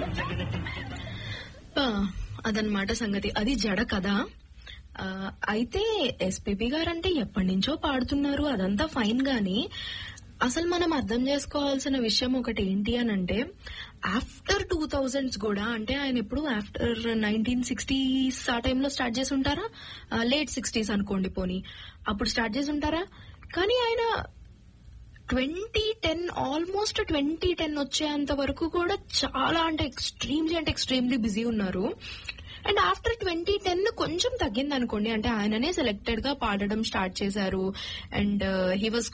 ఆ, అదనమాట సంగతి అది జడ కదా ఆ, అయితే ఎస్పీబీ గారు అంటే ఎప్పటి నుంచో పాడుతున్నారు అదంతా ఫైన్ గాని అసలు మనం అర్థం చేసుకోవాల్సిన విషయం ఒకటి ఏంటి అని అంటే ఆఫ్టర్ టూ థౌజండ్స్ కూడా అంటే ఆయన ఎప్పుడు ఆఫ్టర్ నైన్టీన్ సిక్స్టీస్ ఆ టైంలో స్టార్ట్ చేసి ఉంటారా లేట్ సిక్స్టీస్ అనుకోండి పోనీ అప్పుడు స్టార్ట్ చేసి ఉంటారా కానీ ఆయన twenty ten almost twenty ten వచ్చేంత వరకు కూడా చాలా అంటే ఎక్స్ట్రీమ్లీ అంటే ఎక్స్ట్రీమ్లీ బిజీ ఉన్నారు అండ్ ఆఫ్టర్ ట్వంటీ టెన్ కొంచెం తగ్గింది అనుకోండి అంటే ఆయననే సెలెక్టెడ్ గా పాడడం స్టార్ట్ చేశారు అండ్ హీ వాజ్